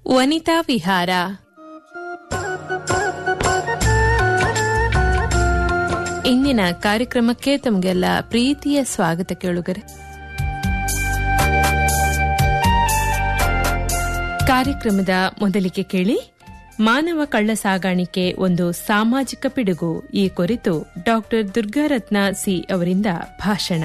ವನಿತಾ ವಿಹಾರ ಇಂದಿನ ಕಾರ್ಯಕ್ರಮಕ್ಕೆ ತಮಗೆಲ್ಲ ಪ್ರೀತಿಯ ಸ್ವಾಗತ ಕೇಳುಗರೆ ಕಾರ್ಯಕ್ರಮದ ಮೊದಲಿಗೆ ಕೇಳಿ ಮಾನವ ಕಳ್ಳ ಸಾಗಾಣಿಕೆ ಒಂದು ಸಾಮಾಜಿಕ ಪಿಡುಗು ಈ ಕುರಿತು ಡಾಕ್ಟರ್ ದುರ್ಗಾರತ್ನ ಸಿ ಅವರಿಂದ ಭಾಷಣ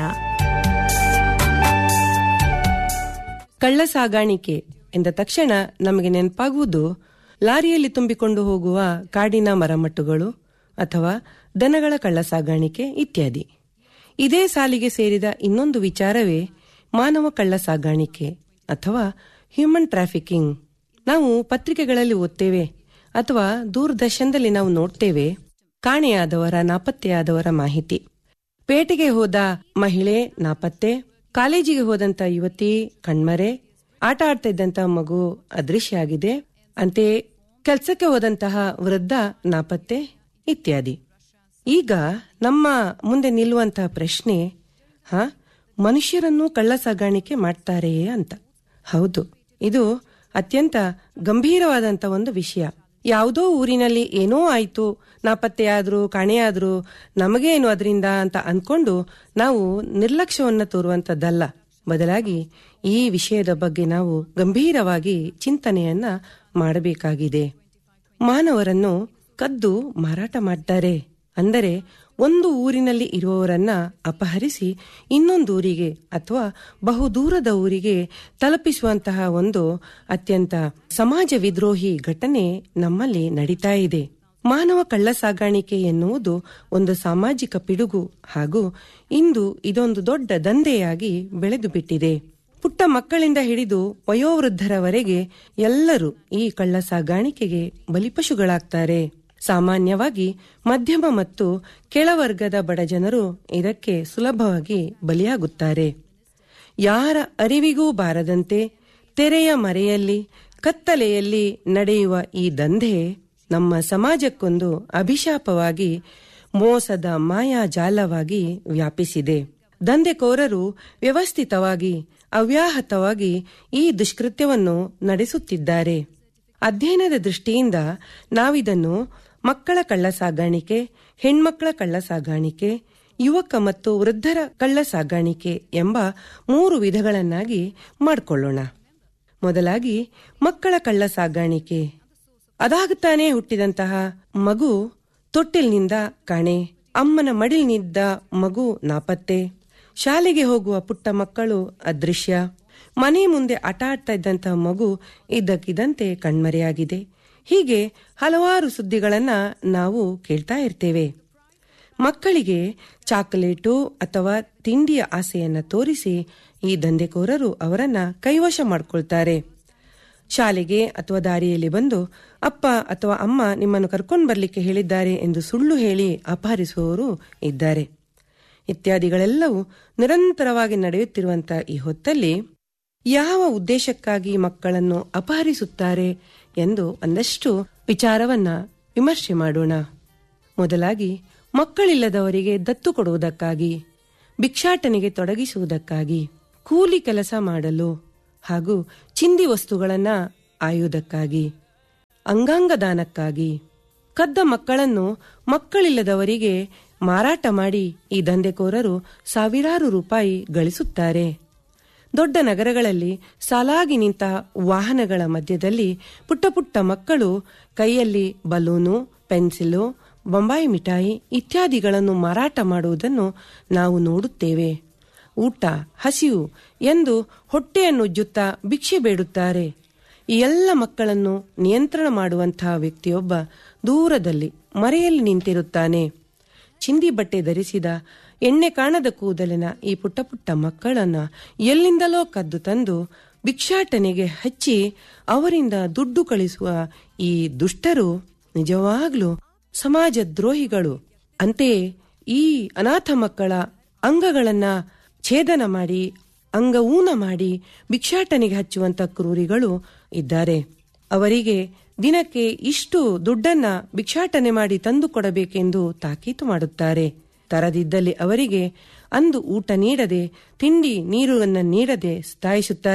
ಕಳ್ಳ ಸಾಗಾಣಿಕೆ ಎಂದ ತಕ್ಷಣ ನಮಗೆ ನೆನಪಾಗುವುದು ಲಾರಿಯಲ್ಲಿ ತುಂಬಿಕೊಂಡು ಹೋಗುವ ಕಾಡಿನ ಮರಮಟ್ಟುಗಳು ಅಥವಾ ದನಗಳ ಕಳ್ಳ ಸಾಗಾಣಿಕೆ ಇತ್ಯಾದಿ ಇದೇ ಸಾಲಿಗೆ ಸೇರಿದ ಇನ್ನೊಂದು ವಿಚಾರವೇ ಮಾನವ ಕಳ್ಳ ಸಾಗಾಣಿಕೆ ಅಥವಾ ಹ್ಯೂಮನ್ ಟ್ರಾಫಿಕಿಂಗ್ ನಾವು ಪತ್ರಿಕೆಗಳಲ್ಲಿ ಓದ್ತೇವೆ ಅಥವಾ ದೂರದರ್ಶನದಲ್ಲಿ ನಾವು ನೋಡ್ತೇವೆ ಕಾಣೆಯಾದವರ ನಾಪತ್ತೆಯಾದವರ ಮಾಹಿತಿ ಪೇಟೆಗೆ ಹೋದ ಮಹಿಳೆ ನಾಪತ್ತೆ ಕಾಲೇಜಿಗೆ ಹೋದಂತ ಯುವತಿ ಕಣ್ಮರೆ ಆಟ ಆಡ್ತಾ ಇದ್ದಂತ ಮಗು ಅದೃಶ್ಯ ಆಗಿದೆ ಅಂತೆಯೇ ಕೆಲಸಕ್ಕೆ ಹೋದಂತಹ ವೃದ್ಧ ನಾಪತ್ತೆ ಇತ್ಯಾದಿ ಈಗ ನಮ್ಮ ಮುಂದೆ ನಿಲ್ಲುವಂತಹ ಪ್ರಶ್ನೆ ಹ ಮನುಷ್ಯರನ್ನು ಕಳ್ಳ ಸಾಗಾಣಿಕೆ ಮಾಡ್ತಾರೆಯೇ ಅಂತ ಹೌದು ಇದು ಅತ್ಯಂತ ಗಂಭೀರವಾದಂತ ಒಂದು ವಿಷಯ ಯಾವುದೋ ಊರಿನಲ್ಲಿ ಏನೋ ಆಯ್ತು ನಾಪತ್ತೆಯಾದ್ರು ಕಾಣೆಯಾದ್ರು ನಮಗೇನು ಅದರಿಂದ ಅಂತ ಅನ್ಕೊಂಡು ನಾವು ನಿರ್ಲಕ್ಷ್ಯವನ್ನ ತೋರುವಂತದ್ದಲ್ಲ ಬದಲಾಗಿ ಈ ವಿಷಯದ ಬಗ್ಗೆ ನಾವು ಗಂಭೀರವಾಗಿ ಚಿಂತನೆಯನ್ನ ಮಾಡಬೇಕಾಗಿದೆ ಮಾನವರನ್ನು ಕದ್ದು ಮಾರಾಟ ಮಾಡ್ತಾರೆ ಅಂದರೆ ಒಂದು ಊರಿನಲ್ಲಿ ಇರುವವರನ್ನ ಅಪಹರಿಸಿ ಇನ್ನೊಂದು ಊರಿಗೆ ಅಥವಾ ಬಹುದೂರದ ಊರಿಗೆ ತಲುಪಿಸುವಂತಹ ಒಂದು ಅತ್ಯಂತ ಸಮಾಜ ವಿದ್ರೋಹಿ ಘಟನೆ ನಮ್ಮಲ್ಲಿ ನಡೀತಾ ಇದೆ ಮಾನವ ಕಳ್ಳ ಸಾಗಾಣಿಕೆ ಎನ್ನುವುದು ಒಂದು ಸಾಮಾಜಿಕ ಪಿಡುಗು ಹಾಗೂ ಇಂದು ಇದೊಂದು ದೊಡ್ಡ ದಂಧೆಯಾಗಿ ಬೆಳೆದು ಬಿಟ್ಟಿದೆ ಪುಟ್ಟ ಮಕ್ಕಳಿಂದ ಹಿಡಿದು ವಯೋವೃದ್ಧರವರೆಗೆ ಎಲ್ಲರೂ ಈ ಕಳ್ಳ ಸಾಗಾಣಿಕೆಗೆ ಬಲಿಪಶುಗಳಾಗ್ತಾರೆ ಸಾಮಾನ್ಯವಾಗಿ ಮಧ್ಯಮ ಮತ್ತು ಕೆಳವರ್ಗದ ಬಡಜನರು ಇದಕ್ಕೆ ಸುಲಭವಾಗಿ ಬಲಿಯಾಗುತ್ತಾರೆ ಯಾರ ಅರಿವಿಗೂ ಬಾರದಂತೆ ತೆರೆಯ ಮರೆಯಲ್ಲಿ ಕತ್ತಲೆಯಲ್ಲಿ ನಡೆಯುವ ಈ ದಂಧೆ ನಮ್ಮ ಸಮಾಜಕ್ಕೊಂದು ಅಭಿಶಾಪವಾಗಿ ಮೋಸದ ಮಾಯಾಜಾಲವಾಗಿ ವ್ಯಾಪಿಸಿದೆ ದಂಧೆಕೋರರು ವ್ಯವಸ್ಥಿತವಾಗಿ ಅವ್ಯಾಹತವಾಗಿ ಈ ದುಷ್ಕೃತ್ಯವನ್ನು ನಡೆಸುತ್ತಿದ್ದಾರೆ ಅಧ್ಯಯನದ ದೃಷ್ಟಿಯಿಂದ ನಾವಿದನ್ನು ಮಕ್ಕಳ ಕಳ್ಳ ಸಾಗಾಣಿಕೆ ಹೆಣ್ಮಕ್ಕಳ ಕಳ್ಳ ಸಾಗಾಣಿಕೆ ಯುವಕ ಮತ್ತು ವೃದ್ಧರ ಕಳ್ಳ ಸಾಗಾಣಿಕೆ ಎಂಬ ಮೂರು ವಿಧಗಳನ್ನಾಗಿ ಮಾಡಿಕೊಳ್ಳೋಣ ಮೊದಲಾಗಿ ಮಕ್ಕಳ ಕಳ್ಳ ಸಾಗಾಣಿಕೆ ಅದಾಗುತ್ತಾನೆ ಹುಟ್ಟಿದಂತಹ ಮಗು ತೊಟ್ಟಿಲ್ನಿಂದ ಕಾಣೆ ಅಮ್ಮನ ಮಡಿಲ್ನಿದ್ದ ಮಗು ನಾಪತ್ತೆ ಶಾಲೆಗೆ ಹೋಗುವ ಪುಟ್ಟ ಮಕ್ಕಳು ಅದೃಶ್ಯ ಮನೆ ಮುಂದೆ ಆಟ ಆಡ್ತಾ ಇದ್ದಂತಹ ಮಗು ಇದ್ದಕ್ಕಿದ್ದಂತೆ ಕಣ್ಮರೆಯಾಗಿದೆ ಹೀಗೆ ಹಲವಾರು ಸುದ್ದಿಗಳನ್ನ ನಾವು ಕೇಳ್ತಾ ಇರ್ತೇವೆ ಮಕ್ಕಳಿಗೆ ಚಾಕೊಲೇಟು ಅಥವಾ ತಿಂಡಿಯ ಆಸೆಯನ್ನ ತೋರಿಸಿ ಈ ದಂಧೆಕೋರರು ಅವರನ್ನ ಕೈವಶ ಮಾಡ್ಕೊಳ್ತಾರೆ ಶಾಲೆಗೆ ಅಥವಾ ದಾರಿಯಲ್ಲಿ ಬಂದು ಅಪ್ಪ ಅಥವಾ ಅಮ್ಮ ನಿಮ್ಮನ್ನು ಕರ್ಕೊಂಡು ಬರ್ಲಿಕ್ಕೆ ಹೇಳಿದ್ದಾರೆ ಎಂದು ಸುಳ್ಳು ಹೇಳಿ ಅಪಹರಿಸುವವರು ಇದ್ದಾರೆ ಇತ್ಯಾದಿಗಳೆಲ್ಲವೂ ನಿರಂತರವಾಗಿ ನಡೆಯುತ್ತಿರುವಂತಹ ಈ ಹೊತ್ತಲ್ಲಿ ಯಾವ ಉದ್ದೇಶಕ್ಕಾಗಿ ಮಕ್ಕಳನ್ನು ಅಪಹರಿಸುತ್ತಾರೆ ಎಂದು ಒಂದಷ್ಟು ವಿಚಾರವನ್ನ ವಿಮರ್ಶೆ ಮಾಡೋಣ ಮೊದಲಾಗಿ ಮಕ್ಕಳಿಲ್ಲದವರಿಗೆ ದತ್ತು ಕೊಡುವುದಕ್ಕಾಗಿ ಭಿಕ್ಷಾಟನೆಗೆ ತೊಡಗಿಸುವುದಕ್ಕಾಗಿ ಕೂಲಿ ಕೆಲಸ ಮಾಡಲು ಹಾಗೂ ಚಿಂದಿ ವಸ್ತುಗಳನ್ನ ಆಯುವುದಕ್ಕಾಗಿ ಅಂಗಾಂಗ ದಾನಕ್ಕಾಗಿ ಕದ್ದ ಮಕ್ಕಳನ್ನು ಮಕ್ಕಳಿಲ್ಲದವರಿಗೆ ಮಾರಾಟ ಮಾಡಿ ಈ ದಂಧೆಕೋರರು ಸಾವಿರಾರು ರೂಪಾಯಿ ಗಳಿಸುತ್ತಾರೆ ದೊಡ್ಡ ನಗರಗಳಲ್ಲಿ ಸಾಲಾಗಿ ನಿಂತ ವಾಹನಗಳ ಮಧ್ಯದಲ್ಲಿ ಪುಟ್ಟ ಪುಟ್ಟ ಮಕ್ಕಳು ಕೈಯಲ್ಲಿ ಬಲೂನು ಪೆನ್ಸಿಲು ಬೊಂಬಾಯಿ ಮಿಠಾಯಿ ಇತ್ಯಾದಿಗಳನ್ನು ಮಾರಾಟ ಮಾಡುವುದನ್ನು ನಾವು ನೋಡುತ್ತೇವೆ ಊಟ ಹಸಿವು ಎಂದು ಹೊಟ್ಟೆಯನ್ನು ಉಜ್ಜುತ್ತಾ ಭಿಕ್ಷೆ ಬೇಡುತ್ತಾರೆ ಈ ಎಲ್ಲ ಮಕ್ಕಳನ್ನು ನಿಯಂತ್ರಣ ಮಾಡುವಂತಹ ವ್ಯಕ್ತಿಯೊಬ್ಬ ದೂರದಲ್ಲಿ ಮರೆಯಲ್ಲಿ ನಿಂತಿರುತ್ತಾನೆ ಚಿಂದಿ ಬಟ್ಟೆ ಧರಿಸಿದ ಎಣ್ಣೆ ಕಾಣದ ಕೂದಲಿನ ಈ ಪುಟ್ಟ ಪುಟ್ಟ ಮಕ್ಕಳನ್ನ ಎಲ್ಲಿಂದಲೋ ಕದ್ದು ತಂದು ಭಿಕ್ಷಾಟನೆಗೆ ಹಚ್ಚಿ ಅವರಿಂದ ದುಡ್ಡು ಕಳಿಸುವ ಈ ದುಷ್ಟರು ನಿಜವಾಗ್ಲೂ ಸಮಾಜ ದ್ರೋಹಿಗಳು ಅಂತೆಯೇ ಈ ಅನಾಥ ಮಕ್ಕಳ ಅಂಗಗಳನ್ನ ಛೇದನ ಮಾಡಿ ಅಂಗಊನ ಮಾಡಿ ಭಿಕ್ಷಾಟನೆಗೆ ಹಚ್ಚುವಂತ ಕ್ರೂರಿಗಳು ಇದ್ದಾರೆ ಅವರಿಗೆ ದಿನಕ್ಕೆ ಇಷ್ಟು ದುಡ್ಡನ್ನ ಭಿಕ್ಷಾಟನೆ ಮಾಡಿ ತಂದು ಕೊಡಬೇಕೆಂದು ತಾಕೀತು ಮಾಡುತ್ತಾರೆ ತರದಿದ್ದಲ್ಲಿ ಅವರಿಗೆ ಅಂದು ಊಟ ನೀಡದೆ ತಿಂಡಿ ನೀರನ್ನ ನೀಡದೆ ಸತಾಯಿಸುತ್ತಾರೆ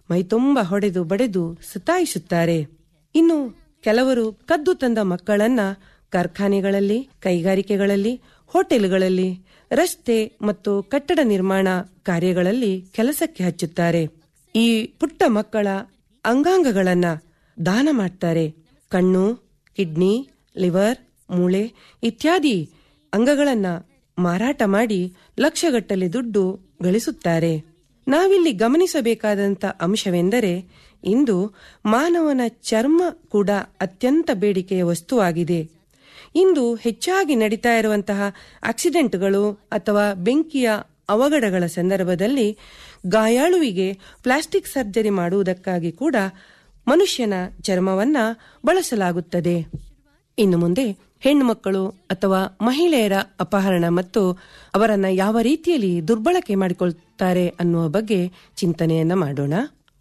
ಮೈತುಂಬ ಹೊಡೆದು ಬಡೆದು ಸತಾಯಿಸುತ್ತಾರೆ ಇನ್ನು ಕೆಲವರು ಕದ್ದು ತಂದ ಮಕ್ಕಳನ್ನ ಕಾರ್ಖಾನೆಗಳಲ್ಲಿ ಕೈಗಾರಿಕೆಗಳಲ್ಲಿ ಹೋಟೆಲ್ಗಳಲ್ಲಿ ರಸ್ತೆ ಮತ್ತು ಕಟ್ಟಡ ನಿರ್ಮಾಣ ಕಾರ್ಯಗಳಲ್ಲಿ ಕೆಲಸಕ್ಕೆ ಹಚ್ಚುತ್ತಾರೆ ಈ ಪುಟ್ಟ ಮಕ್ಕಳ ಅಂಗಾಂಗಗಳನ್ನ ದಾನ ಮಾಡ್ತಾರೆ ಕಣ್ಣು ಕಿಡ್ನಿ ಲಿವರ್ ಮೂಳೆ ಇತ್ಯಾದಿ ಅಂಗಗಳನ್ನ ಮಾರಾಟ ಮಾಡಿ ಲಕ್ಷಗಟ್ಟಲೆ ದುಡ್ಡು ಗಳಿಸುತ್ತಾರೆ ನಾವಿಲ್ಲಿ ಗಮನಿಸಬೇಕಾದಂತ ಅಂಶವೆಂದರೆ ಇಂದು ಮಾನವನ ಚರ್ಮ ಕೂಡ ಅತ್ಯಂತ ಬೇಡಿಕೆಯ ವಸ್ತುವಾಗಿದೆ ಇಂದು ಹೆಚ್ಚಾಗಿ ನಡೀತಾ ಇರುವಂತಹ ಆಕ್ಸಿಡೆಂಟ್ಗಳು ಅಥವಾ ಬೆಂಕಿಯ ಅವಘಡಗಳ ಸಂದರ್ಭದಲ್ಲಿ ಗಾಯಾಳುವಿಗೆ ಪ್ಲಾಸ್ಟಿಕ್ ಸರ್ಜರಿ ಮಾಡುವುದಕ್ಕಾಗಿ ಕೂಡ ಮನುಷ್ಯನ ಚರ್ಮವನ್ನ ಬಳಸಲಾಗುತ್ತದೆ ಇನ್ನು ಮುಂದೆ ಹೆಣ್ಣು ಮಕ್ಕಳು ಅಥವಾ ಮಹಿಳೆಯರ ಅಪಹರಣ ಮತ್ತು ಅವರನ್ನ ಯಾವ ರೀತಿಯಲ್ಲಿ ದುರ್ಬಳಕೆ ಮಾಡಿಕೊಳ್ತಾರೆ ಅನ್ನುವ ಬಗ್ಗೆ ಚಿಂತನೆಯನ್ನ ಮಾಡೋಣ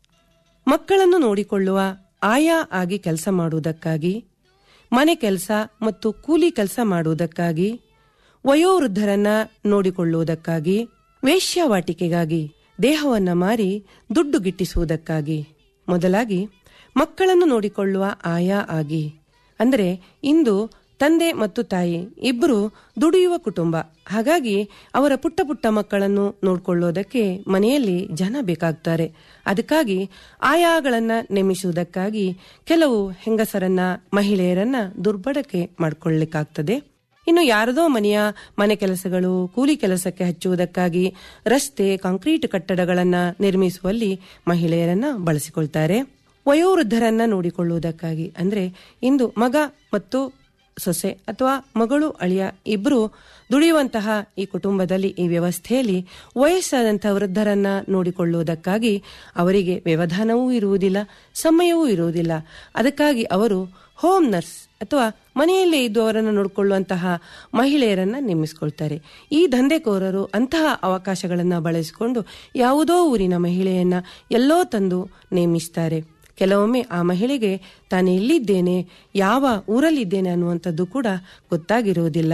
ಮಕ್ಕಳನ್ನು ನೋಡಿಕೊಳ್ಳುವ ಆಯಾ ಆಗಿ ಕೆಲಸ ಮಾಡುವುದಕ್ಕಾಗಿ ಮನೆ ಕೆಲಸ ಮತ್ತು ಕೂಲಿ ಕೆಲಸ ಮಾಡುವುದಕ್ಕಾಗಿ ವಯೋವೃದ್ಧರನ್ನ ನೋಡಿಕೊಳ್ಳುವುದಕ್ಕಾಗಿ ವೇಶ್ಯಾವಾಟಿಕೆಗಾಗಿ ದೇಹವನ್ನ ಮಾರಿ ದುಡ್ಡು ಗಿಟ್ಟಿಸುವುದಕ್ಕಾಗಿ ಮೊದಲಾಗಿ ಮಕ್ಕಳನ್ನು ನೋಡಿಕೊಳ್ಳುವ ಆಯಾ ಆಗಿ ಅಂದರೆ ಇಂದು ತಂದೆ ಮತ್ತು ತಾಯಿ ಇಬ್ಬರು ದುಡಿಯುವ ಕುಟುಂಬ ಹಾಗಾಗಿ ಅವರ ಪುಟ್ಟ ಪುಟ್ಟ ಮಕ್ಕಳನ್ನು ನೋಡ್ಕೊಳ್ಳೋದಕ್ಕೆ ಮನೆಯಲ್ಲಿ ಜನ ಬೇಕಾಗ್ತಾರೆ ಅದಕ್ಕಾಗಿ ಆಯಾಗಳನ್ನ ನೇಮಿಸುವುದಕ್ಕಾಗಿ ಕೆಲವು ಹೆಂಗಸರನ್ನ ಮಹಿಳೆಯರನ್ನ ದುರ್ಬಳಕೆ ಮಾಡಿಕೊಳ್ಳಿಕ್ಕಾಗ್ತದೆ ಇನ್ನು ಯಾರದೋ ಮನೆಯ ಮನೆ ಕೆಲಸಗಳು ಕೂಲಿ ಕೆಲಸಕ್ಕೆ ಹಚ್ಚುವುದಕ್ಕಾಗಿ ರಸ್ತೆ ಕಾಂಕ್ರೀಟ್ ಕಟ್ಟಡಗಳನ್ನ ನಿರ್ಮಿಸುವಲ್ಲಿ ಮಹಿಳೆಯರನ್ನ ಬಳಸಿಕೊಳ್ತಾರೆ ವಯೋವೃದ್ಧರನ್ನ ನೋಡಿಕೊಳ್ಳುವುದಕ್ಕಾಗಿ ಅಂದ್ರೆ ಇಂದು ಮಗ ಮತ್ತು ಸೊಸೆ ಅಥವಾ ಮಗಳು ಅಳಿಯ ಇಬ್ಬರು ದುಡಿಯುವಂತಹ ಈ ಕುಟುಂಬದಲ್ಲಿ ಈ ವ್ಯವಸ್ಥೆಯಲ್ಲಿ ವಯಸ್ಸಾದಂತಹ ವೃದ್ಧರನ್ನ ನೋಡಿಕೊಳ್ಳುವುದಕ್ಕಾಗಿ ಅವರಿಗೆ ವ್ಯವಧಾನವೂ ಇರುವುದಿಲ್ಲ ಸಮಯವೂ ಇರುವುದಿಲ್ಲ ಅದಕ್ಕಾಗಿ ಅವರು ಹೋಮ್ ನರ್ಸ್ ಅಥವಾ ಮನೆಯಲ್ಲೇ ಇದ್ದು ಅವರನ್ನು ನೋಡಿಕೊಳ್ಳುವಂತಹ ಮಹಿಳೆಯರನ್ನ ನೇಮಿಸಿಕೊಳ್ತಾರೆ ಈ ದಂಧೆಕೋರರು ಅಂತಹ ಅವಕಾಶಗಳನ್ನ ಬಳಸಿಕೊಂಡು ಯಾವುದೋ ಊರಿನ ಮಹಿಳೆಯನ್ನ ಎಲ್ಲೋ ತಂದು ನೇಮಿಸ್ತಾರೆ ಕೆಲವೊಮ್ಮೆ ಆ ಮಹಿಳೆಗೆ ತಾನು ಎಲ್ಲಿದ್ದೇನೆ ಯಾವ ಊರಲ್ಲಿದ್ದೇನೆ ಅನ್ನುವಂಥದ್ದು ಕೂಡ ಗೊತ್ತಾಗಿರುವುದಿಲ್ಲ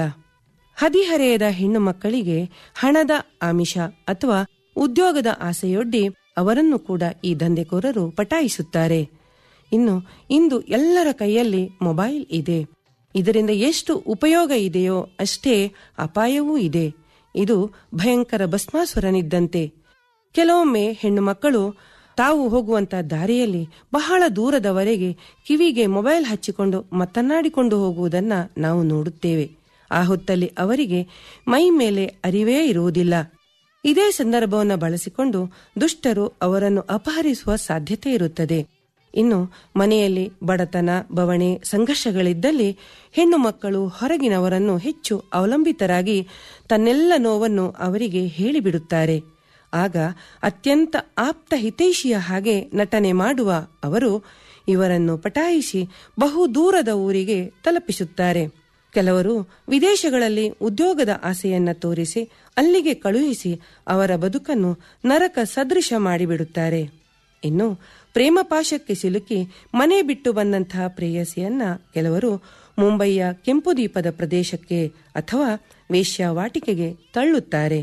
ಹದಿಹರೆಯದ ಹೆಣ್ಣು ಮಕ್ಕಳಿಗೆ ಹಣದ ಆಮಿಷ ಅಥವಾ ಉದ್ಯೋಗದ ಆಸೆಯೊಡ್ಡಿ ಅವರನ್ನು ಕೂಡ ಈ ದಂಧೆಕೋರರು ಪಟಾಯಿಸುತ್ತಾರೆ ಇನ್ನು ಇಂದು ಎಲ್ಲರ ಕೈಯಲ್ಲಿ ಮೊಬೈಲ್ ಇದೆ ಇದರಿಂದ ಎಷ್ಟು ಉಪಯೋಗ ಇದೆಯೋ ಅಷ್ಟೇ ಅಪಾಯವೂ ಇದೆ ಇದು ಭಯಂಕರ ಭಸ್ಮಾಸುರನಿದ್ದಂತೆ ಕೆಲವೊಮ್ಮೆ ಹೆಣ್ಣು ಮಕ್ಕಳು ತಾವು ಹೋಗುವಂತ ದಾರಿಯಲ್ಲಿ ಬಹಳ ದೂರದವರೆಗೆ ಕಿವಿಗೆ ಮೊಬೈಲ್ ಹಚ್ಚಿಕೊಂಡು ಮಾತನಾಡಿಕೊಂಡು ಹೋಗುವುದನ್ನ ನಾವು ನೋಡುತ್ತೇವೆ ಆ ಹೊತ್ತಲ್ಲಿ ಅವರಿಗೆ ಮೈ ಮೇಲೆ ಅರಿವೇ ಇರುವುದಿಲ್ಲ ಇದೇ ಸಂದರ್ಭವನ್ನು ಬಳಸಿಕೊಂಡು ದುಷ್ಟರು ಅವರನ್ನು ಅಪಹರಿಸುವ ಸಾಧ್ಯತೆ ಇರುತ್ತದೆ ಇನ್ನು ಮನೆಯಲ್ಲಿ ಬಡತನ ಬವಣೆ ಸಂಘರ್ಷಗಳಿದ್ದಲ್ಲಿ ಹೆಣ್ಣು ಮಕ್ಕಳು ಹೊರಗಿನವರನ್ನು ಹೆಚ್ಚು ಅವಲಂಬಿತರಾಗಿ ತನ್ನೆಲ್ಲ ನೋವನ್ನು ಅವರಿಗೆ ಹೇಳಿಬಿಡುತ್ತಾರೆ ಆಗ ಅತ್ಯಂತ ಆಪ್ತ ಹಿತೈಷಿಯ ಹಾಗೆ ನಟನೆ ಮಾಡುವ ಅವರು ಇವರನ್ನು ಪಟಾಯಿಸಿ ಬಹು ದೂರದ ಊರಿಗೆ ತಲುಪಿಸುತ್ತಾರೆ ಕೆಲವರು ವಿದೇಶಗಳಲ್ಲಿ ಉದ್ಯೋಗದ ಆಸೆಯನ್ನ ತೋರಿಸಿ ಅಲ್ಲಿಗೆ ಕಳುಹಿಸಿ ಅವರ ಬದುಕನ್ನು ನರಕ ಸದೃಶ ಮಾಡಿಬಿಡುತ್ತಾರೆ ಇನ್ನು ಪ್ರೇಮ ಪಾಶಕ್ಕೆ ಸಿಲುಕಿ ಮನೆ ಬಿಟ್ಟು ಬಂದಂತಹ ಪ್ರೇಯಸಿಯನ್ನ ಕೆಲವರು ಮುಂಬಯಿಯ ಕೆಂಪುದೀಪದ ಪ್ರದೇಶಕ್ಕೆ ಅಥವಾ ವೇಶ್ಯಾವಾಟಿಕೆಗೆ ತಳ್ಳುತ್ತಾರೆ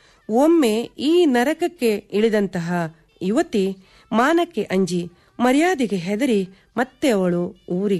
ಒಮ್ಮೆ ಈ ನರಕಕ್ಕೆ ಇಳಿದಂತಹ ಯುವತಿ ಮಾನಕ್ಕೆ ಅಂಜಿ ಮರ್ಯಾದೆಗೆ ಹೆದರಿ ಮತ್ತೆ ಅವಳು ಊರಿಗೆ